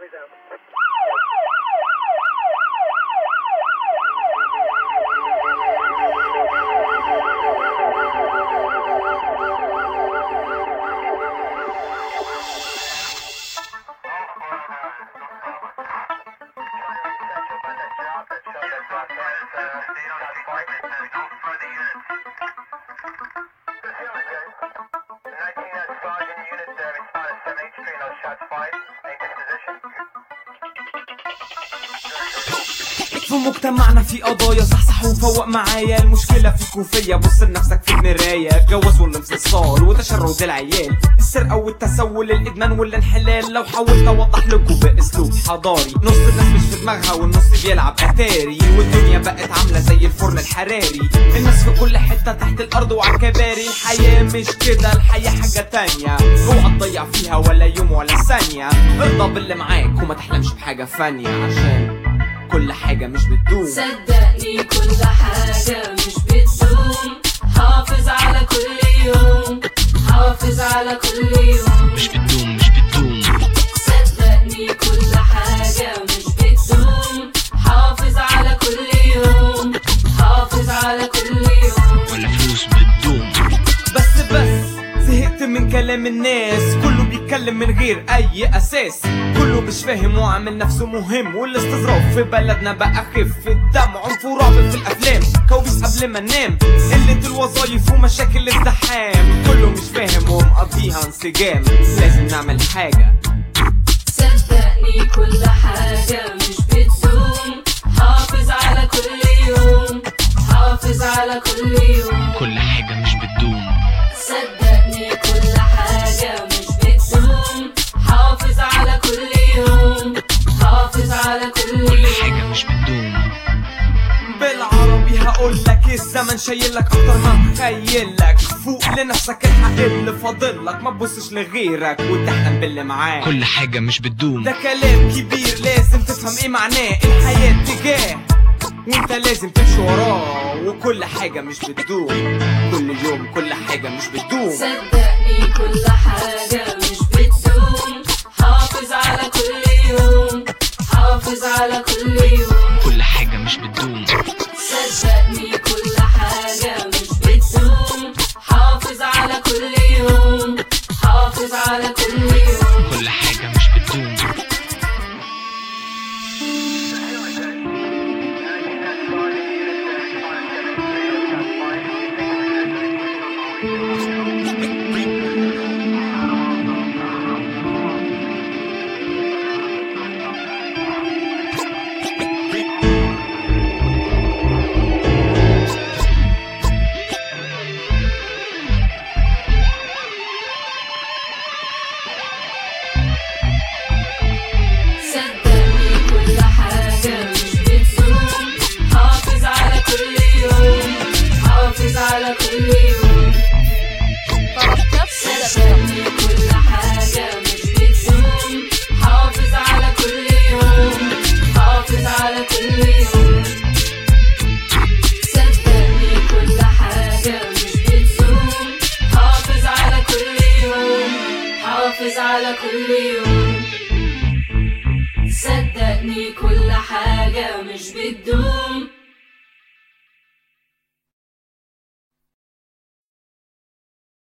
please out. في مجتمعنا في قضايا صحصح وفوق معايا المشكلة فيك وفيا بص لنفسك في المراية جواز والانفصال وتشرد العيال السرقة والتسول الإدمان والانحلال لو حاولت أوضح لكم بأسلوب حضاري نص الناس مش في دماغها والنص بيلعب أتاري والدنيا بقت عاملة زي الفرن الحراري الناس في كل حتة تحت الأرض وعلى الكباري الحياة مش كده الحياة حاجة تانية اوعى تضيع فيها ولا يوم ولا ثانية ارضى باللي معاك وما تحلمش بحاجة فانية عشان كل حاجة مش بتدوم صدقني كل حاجة مش بتدوم حافظ على كل يوم حافظ على كل يوم مش بتدوم مش بتدوم صدقني كل حاجة مش بتدوم حافظ على كل يوم حافظ على كل يوم ولا فلوس بتدوم بس بس زهقت من كلام الناس كله بيتكلم من غير اي اساس كله مش فاهم وعامل نفسه مهم والاستظراف في بلدنا بقى خف الدم عنف ورعب في الافلام كوابيس قبل ما ننام قلة الوظايف ومشاكل الزحام كله مش فاهم ومقضيها انسجام لازم نعمل حاجة صدقني كل حاجة مش بتدوم حافظ على كل يوم حافظ على كل يوم كل حاجة مش بتدوم صدقني كل حاجة مش بتدوم حافظ على كل يوم حافظ على كل كل يوم حاجة مش بتدوم بالعربي هقولك الزمن شايلك اكتر ما مخيلك فوق لنفسك الحق اللي فاضلك ما تبصش لغيرك وتحلم باللي معاك كل حاجة مش بتدوم ده كلام كبير لازم تفهم ايه معناه الحياة اتجاه وانت لازم تمشي وراه وكل حاجة مش بتدوم كل يوم كل حاجة مش بتدوم صدقني كل حاجة مش بتدوم حافظ على كل يوم حافظ على كل يوم كل حاجة مش بتدوم صدقني كل حاجة مش بتدوم حافظ على كل يوم حافظ على كل يوم كل حاجة مش بتدوم صدقني كل حاجة مش بتدوم حافظ على كل يوم حافظ على كل يوم صدقني كل حاجة مش بتدوم حافظ على كل يوم حافظ على كل يوم صدقني كل حاجة مش بتدوم حافظ على كل يوم حافظ على كل يوم صدقني كل حاجة مش بتدوم